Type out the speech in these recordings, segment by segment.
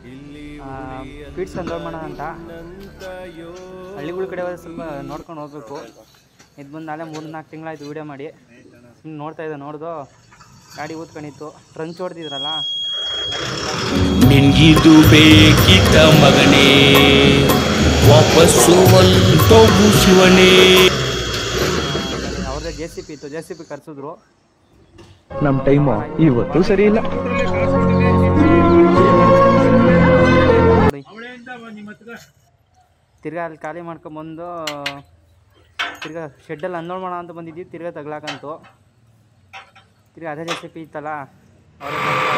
feeds control ಮಾಡೋಣ ಅಂತ ಹಳ್ಳಿಗಳ ಕಡೆ ಹೋದ್ರೆ ಸ್ವಲ್ಪ ನೋಡ್ಕೊಂಡು ಹೋಗ್ಬೇಕು ಇದು ಬಂದು ನಾಳೆ ಮೂರು ನಾಲ್ಕು ತಿಂಗಳಾಯ್ತು ವೀಡಿಯೋ ಮಾಡಿ ಸುಮ್ಮನೆ ನೋಡ್ತಾ ಇದ್ದೆ ನೋಡ್ದು ಗಾಡಿ ಊದ್ಕೊಂಡಿತ್ತು ಟ್ರಂಚ್ ಹೊಡೆದಿದ್ರಲ್ಲ ನಿನ್ಗಿದು ಬೇಕಿತ್ತ ಮಗನೇ ವಾಪಸ್ಸು ಒಂದೋಗು ಶಿವನೇ ಅವ್ರದ್ದೇ ಜೆ ಸಿ ಪಿ ಇತ್ತು ಜೆ ಸಿ ಪಿ ಕರ್ಸಿದ್ರು ನಮ್ ಟೈಮು ಇವತ್ತು ಸರಿ ಇಲ್ಲ ನೋಡಿ ತಿರ್ಗಾ ಅಲ್ಲಿ ಖಾಲಿ ಮಾಡ್ಕೊಂಬಂದು ತಿರ್ಗಾ ಶೆಡ್ಡಲ್ಲಿ ಅನ್ಲೋಡ್ ಮಾಡೋಣ ಅಂತ ಬಂದಿದ್ವಿ ತಿರ್ಗಾ ತಗ್ಲಾಕಂತು ತಿರ್ಗಾ ಅದೇ ಜೆ ಸಿ ಪಿ ಇತ್ತಲ್ಲ ಅವ್ರ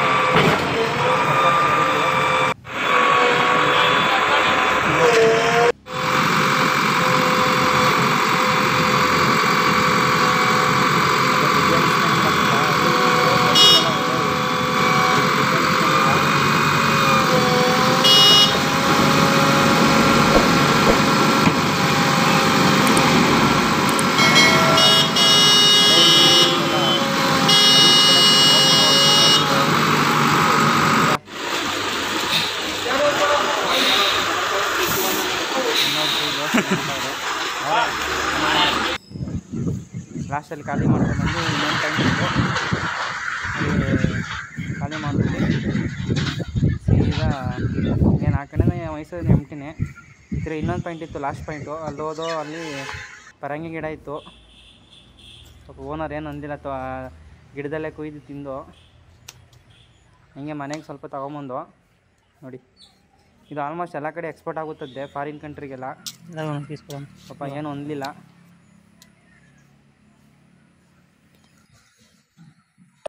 ಲಾಸ್ಟಲ್ಲಿ ಖಾಲಿ ಮಾಡ್ಕೊಂಡ್ಬಂದು ಇನ್ನೊಂದು ಟೈಮ್ ಖಾಲಿ ಮಾಡಿಬಿಟ್ಟು ಸೀದಾ ಏನು ಆ ಕಡೆನೇ ಮೈಸೂರಿನ ಎಂಟಿನೇ ತಿರ್ಗಿ ಇನ್ನೊಂದು ಪಾಯಿಂಟ್ ಇತ್ತು ಲಾಸ್ಟ್ ಪಾಯಿಂಟು ಅಲ್ಲಿ ಹೋದೋ ಅಲ್ಲಿ ಪರಂಗಿ ಗಿಡ ಇತ್ತು ಸ್ವಲ್ಪ ಓನರ್ ಏನು ಅಂದಿಲ್ಲ ಅಥವಾ ಗಿಡದಲ್ಲೇ ಕುಯ್ದು ತಿಂದು ಹಿಂಗೆ ಮನೆಗೆ ಸ್ವಲ್ಪ ತಗೊಂಬಂದು ನೋಡಿ ಇದು ಆಲ್ಮೋಸ್ಟ್ ಎಲ್ಲ ಕಡೆ ಎಕ್ಸ್ಪೋರ್ಟ್ ಆಗುತ್ತದೆ ಫಾರಿನ್ ಕಂಟ್ರಿಗೆಲ್ಲ ಪಾಪ ಏನು ಹೊಂದಲಿಲ್ಲ